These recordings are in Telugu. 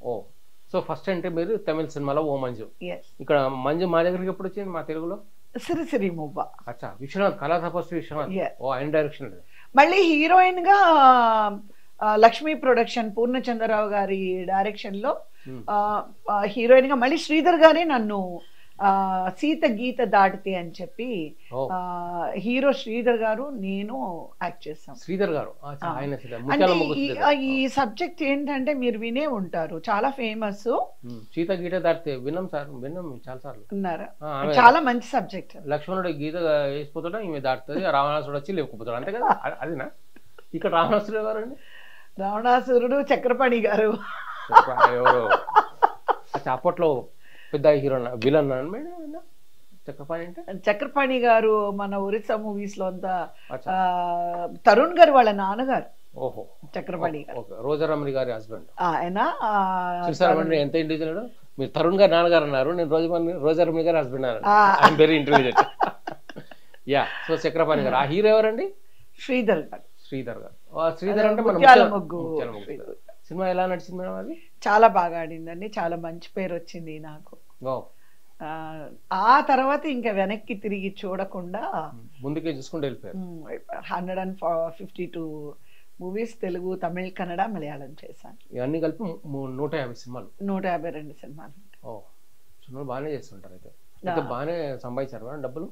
ఓ సో ఫస్ట్ అంటే మీరు తమిళ సినిమాలో ఓ మంజు ఎస్ ఇక్కడ మంజు మా దగ్గరికి ఎప్పుడు వచ్చింది మా తెలుగులో సిరిసిరి మువ్వ అచ్చా విశ్వనాథ్ కళా తపస్వి విశ్వనాథ్ Yeah. ఓ ఆయన డైరెక్షన్ మళ్ళీ హీరోయిన్ గా ఆ, లక్ష్మీ ప్రొడక్షన్ పూర్ణచంద్రరావు గారి డైరెక్షన్ లో Hmm. హీరోయిన్ గా మళ్ళీ శ్రీధర్ గారే నన్ను ఆ, సీత గీత దాటితే అని చెప్పి ఓ ఆ, హీరో శ్రీధర్ గారు నేను యాక్ట్ చేస్తాం శ్రీధర్ గారు అచ్చా, ఆ. ఆయన శ్రీధర్ అంటే ముత్యాల ముగ్గు ఈ- శ్రీధర్. ఈ సబ్జెక్ట్ ఏంటంటే మీరు వినే ఉంటారు చాలా ఫేమస్ ఉమ్, సీత గీత దాటితే విన్నాం సార్ విన్నాం చాలా సార్లు ఉన్నారు ఆ, ఆమె చాలా మంచి సబ్జెక్ట్ లక్ష్మణుడు గీత వేసిపోతాడు ఈమె దాటుతుంది రావణాసుడు వచ్చి లేకపోతాడు అంతే కదా అ- అదినా ఇక్కడ రావణాసుడు ఎవరండి రావణాసురుడు చక్రపాణి గారు ఎవరు అచ్చా, అప్పట్లో పెద్ద హీరో విలన్ మేడం ఆయన? చక్రపాణి అంటే చక్రపాణి గారు మన ఒరిస్సా మూవీస్ లో అంతా అచ్చా. ఆ, తరుణ్ గారు వాళ్ళ నాన్నగారు ఓహో చక్రపాణి గారు ఓకే రోజారమణి గారి హస్బెండ్ ఆయన ఆ, చూసారా ఎంత ఇంటెలిజెంట్ మీరు తరుణ్ గారు నాన్నగారు అన్నారు నేను రోజు రోజారమణి గారి హస్బెండ్ అన్నారు ఆ. I'm very intelligent yeah so Chakrapani గారు ఆ హీరో ఎవరండి శ్రీధర్ గారు శ్రీధర్ గారు ఆ శ్రీధర్ అంటే మన ముత్యాల ముత్యాల- ముగ్గు ముత్యాల ముగ్గు. శ్రీధర్. సినిమా ఎలా నడిచింది మేడం అది చాలా బాగా ఆడిందండి చాలా మంచి పేరు వచ్చింది నాకు ఓ ఆ, ఆ తర్వాత ఇంకా వెనక్కి తిరిగి చూడకుండా ముందుకే చూసుకుంటూ వెళ్ళిపోయారు hundred and fifty two movies Telugu Tamil Kannada Malayalam చేశాను ఇవన్నీ కలిపి ము- ము- నూట యాభై సినిమాలు నూట యాభై రెండు సినిమాలు ఓ సినిమాలు బాగానే చేస్తుంటారు అయితే అయితే బాగానే సంపాదించారు మేడం డబ్బులు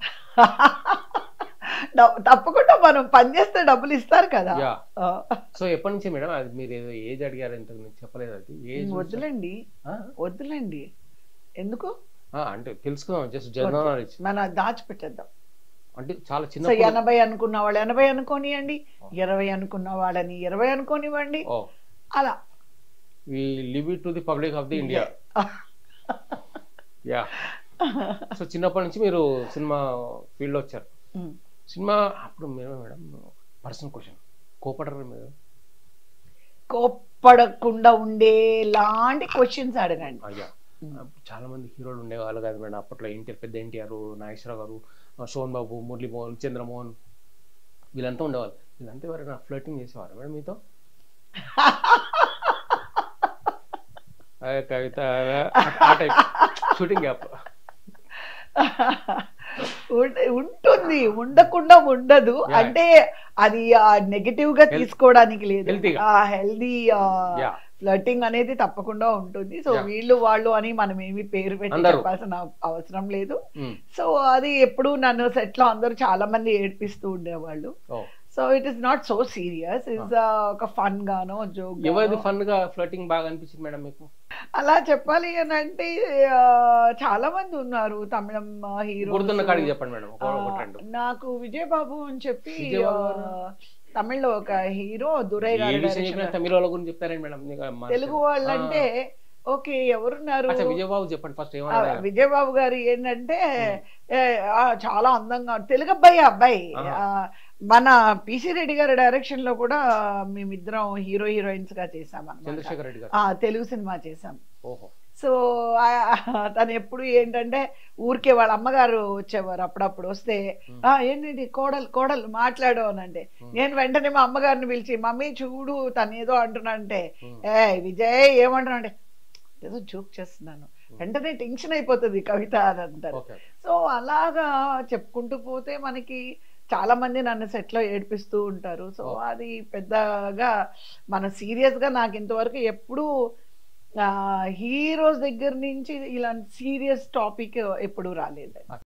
డబ్- తప్పకుండా మనం పని చేస్తే డబ్బులు ఇస్తారు కదా యా ఆ, సో ఎప్పటి నుంచి మేడం అది మీరు ఏదో ఏజ్ అడిగారు ఇంత చెప్పలేదు అది ఏజ్ వద్దులేండి ఆ? వద్దులేండి ఎందుకు ఆ, అంటే తెలుసుకుందాం జస్ట్ జనరల్ నాలెడ్జ్ మన దాచిపెట్టేద్దాం అంటే చాలా సో చిన్న ఎనభై అనుకున్న వాళ్ళు ఎనభై అనుకోనియండి ఇరవై అనుకున్న వాళ్ళని ఇరవై అనుకోనివ్వండి ఓ అలా we live it to the public of the India yeah so చిన్నప్పటి నుంచి మీరు సినిమా ఫీల్డ్ వచ్చారు ఉమ్. సినిమా అప్పుడు మీరు మేడం పర్సనల్ క్వశ్చన్ కోపడరు మీరు కోప్పడకుండా ఉండే లాంటి క్వశ్చన్స్ అడగండి అయ్యా చాలా మంది హీరోలు ఉండేవాళ్ళు కాదు మేడం అప్పట్లో ఎన్టీఆర్ పెద్ద ఎన్టీఆర్ నాగేశ్వరరావు గారు ఆ, శోభన్ బాబు మురళీమోహన్ చంద్రమోహన్ వీళ్ళంతా ఉండేవాళ్ళు వీళ్ళంతా ఎవరైనా ఫ్లర్టింగ్ చేసేవారు మేడం మీతో అదే కవిత ఆ టైప్ షూటింగ్ గ్యాప్ ఉంట- ఉంటుంది ఉండకుండా ఉండదు Yeah. అంటే అది నెగటివ్ గా తీసుకోవడానికి లేదు Healthy గా. ఆ హెల్దీ యా ఫ్లర్టింగ్ అనేది తప్పకుండా ఉంటుంది సో Yeah. వీళ్ళు వాళ్ళు అని మనం ఏమి పేరు పెట్టి అందరూ. చెప్పాల్సిన అవసరం లేదు సో అది ఎప్పుడు నన్ను సెట్ లో అందరూ చాలా మంది ఏడ్పిస్తూ ఉండేవాళ్ళు oh so it is not so serious is ఒక ఫన్ గానో జోక్ ఎవరిది ఫన్ గా ఫ్లర్టింగ్ బాగా అనిపించింది మేడం మీకు అలా చెప్పాలి అని అంటే ఆ, చాలా మంది ఉన్నారు తమిళం హీరో గుర్తున్న కాడికి చెప్పండి మేడం ఒక ఒకటి రెండు నాకు విజయబాబు అని చెప్పి విజయబాబు ఆ, ఎవరు? తమిళ్లో ఒక హీరో దురై ఏ గారి విషయం direction చెప్పినా లో. తమిళ వాళ్ళ గురించి చెప్తారండి మేడం నీకు మా- తెలుగు వాళ్ళంటే ఓకే ఎవరున్నారు అచ్చా విజయబాబు చెప్పండి ఫస్ట్ ఆ, ఏమన్నా విజయబాబు గారు ఏంటంటే ఏ, ఆ, చాలా అందంగా తెలుగు అబ్బాయి అబ్బాయి ఆహా. ఆ, మన పిసి రెడ్డి గారి డైరెక్షన్ లో కూడా మేమిద్దరం హీరో హీరోయిన్స్ గా చేసాం అన్నమాట. చంద్రశేఖర్ రెడ్డి గారు ఆ తెలుగు సినిమా చేసాం ఓహో సో ఆ- తను ఎప్పుడు ఏంటంటే ఊరికే వాళ్ళ అమ్మగారు వచ్చేవారు అప్పుడప్పుడు వస్తే Hmm. ఆ ఏంటి కోడలు కోడలు మాట్లాడు అని అంటే Hmm. నేను వెంటనే మా అమ్మగారిని పిలిచి మమ్మీ చూడు తను ఏదో అంటున్నా అంటే Hmm. ఏ విజయ్ ఏమంటున్నా అంటే ఏదో జోక్ చేస్తున్నాను వెంటనే టెన్షన్ అయిపోతుంది కవిత అని అంటారు ఓకే సో అలాగా చెప్పుకుంటూ పోతే మనకి చాలా మంది నన్ను సెట్ లో ఏడిపిస్తూ ఉంటారు సో Oh. అది పెద్దగా మన సీరియస్ గా నాకు ఇంతవరకు ఎప్పుడు హీరోస్ దగ్గర నుంచి ఇలాంటి సీరియస్ టాపిక్ ఎప్పుడు రాలేదు